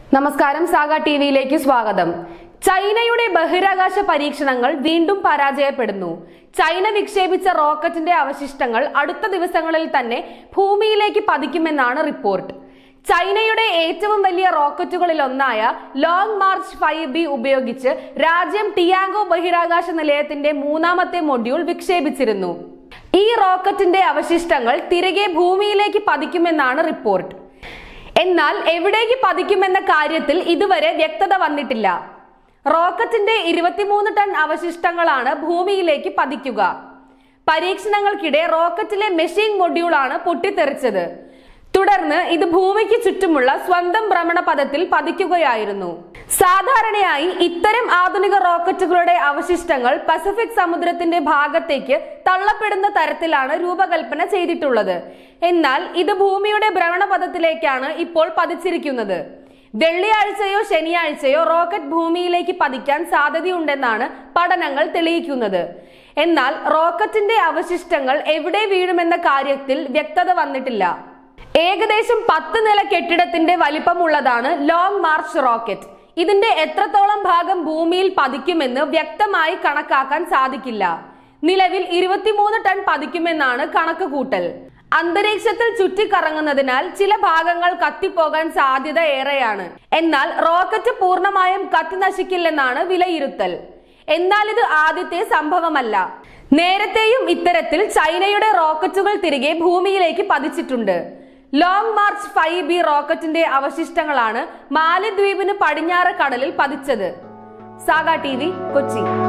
നമസ്കാരം saga T വിയിലേക്ക് സ്വാഗതം ചൈനയുടെ ബഹിരാകാശ പരീക്ഷണങ്ങൾ വീണ്ടും പരാജയപ്പെടുന്നു ചൈന വിക്ഷേപിച്ച റോക്കറ്റിന്റെ അവശിഷ്ടങ്ങൾ അടുത്ത ദിവസങ്ങളിൽ തന്നെ ഭൂമിയിലേക്ക് പതിക്കുമെന്നാണ് റിപ്പോർട്ട് ചൈനയുടെ ഏറ്റവും വലിയ റോക്കറ്റുകളിൽ ഒന്നായ ലോങ് മാർച്ച് ഫൈവ് ബി ഉപയോഗിച്ച് രാജ്യം ടിയാങ്കോ ബഹിരാകാശ നിലയത്തിന്റെ മൂന്നാമത്തെ മൊഡ്യൂൾ വിക്ഷേപിച്ചിരുന്നു ഈ റോക്കറ്റിന്റെ അവശിഷ്ടങ്ങൾ തിരികെ ഭൂമിയിലേക്ക് പതിക്കുമെന്നാണ് റിപ്പോർട്ട് എന്നാൽ എവിടേക്ക് പതിക്കുമെന്ന കാര്യത്തിൽ ഇതുവരെ വ്യക്തത വന്നിട്ടില്ല റോക്കറ്റിന്റെ ഇരുപത്തിമൂന്ന് ടൺ അവശിഷ്ടങ്ങളാണ് ഭൂമിയിലേക്ക് പതിക്കുക പരീക്ഷണങ്ങൾക്കിടെ റോക്കറ്റിലെ മെഷീൻ മൊഡ്യൂളാണ് പൊട്ടിത്തെറിച്ചത് തുടർന്ന് ഇത് ഭൂമിക്ക് ചുറ്റുമുള്ള സ്വന്തം ഭ്രമണപഥത്തിൽ പതിക്കുകയായിരുന്നു സാധാരണയായി ഇത്തരം ആധുനിക റോക്കറ്റുകളുടെ അവശിഷ്ടങ്ങൾ പസഫിക് സമുദ്രത്തിന്റെ ഭാഗത്തേക്ക് തള്ളപ്പെടുന്ന തരത്തിലാണ് രൂപകൽപ്പന ചെയ്തിട്ടുള്ളത് എന്നാൽ ഇത് ഭൂമിയുടെ ഭ്രമണപഥത്തിലേക്കാണ് ഇപ്പോൾ പതിച്ചിരിക്കുന്നത് വെള്ളിയാഴ്ചയോ ശനിയാഴ്ചയോ റോക്കറ്റ് ഭൂമിയിലേക്ക് പതിക്കാൻ സാധ്യതയുണ്ടെന്നാണ് പഠനങ്ങൾ തെളിയിക്കുന്നത് എന്നാൽ റോക്കറ്റിന്റെ അവശിഷ്ടങ്ങൾ എവിടെ വീഴുമെന്ന കാര്യത്തിൽ വ്യക്തത വന്നിട്ടില്ല ഏകദേശം പത്ത് നില കെട്ടിടത്തിന്റെ വലിപ്പമുള്ളതാണ് ലോങ് മാർച്ച് റോക്കറ്റ് ഇതിന്റെ എത്രത്തോളം ഭാഗം ഭൂമിയിൽ പതിക്കുമെന്ന് വ്യക്തമായി കണക്കാക്കാൻ സാധിക്കില്ല നിലവിൽ ഇരുപത്തിമൂന്ന് ടൺ പതിക്കുമെന്നാണ് കണക്ക് കൂട്ടൽ അന്തരീക്ഷത്തിൽ ചുറ്റിക്കറങ്ങുന്നതിനാൽ ചില ഭാഗങ്ങൾ കത്തിപ്പോകാൻ സാധ്യത ഏറെയാണ് എന്നാൽ റോക്കറ്റ് പൂർണ്ണമായും കത്തി നശിക്കില്ലെന്നാണ് വിലയിരുത്തൽ എന്നാൽ ഇത് ആദ്യത്തെ സംഭവമല്ല നേരത്തെയും ഇത്തരത്തിൽ ചൈനയുടെ റോക്കറ്റുകൾ തിരികെ ഭൂമിയിലേക്ക് പതിച്ചിട്ടുണ്ട് ലോങ് മാർച്ച് ഫൈവ് ബി റോക്കറ്റിന്റെ അവശിഷ്ടങ്ങളാണ് മാലിദ്വീപിന് പടിഞ്ഞാറ് കടലിൽ പതിച്ചത് സാഗ ടി കൊച്ചി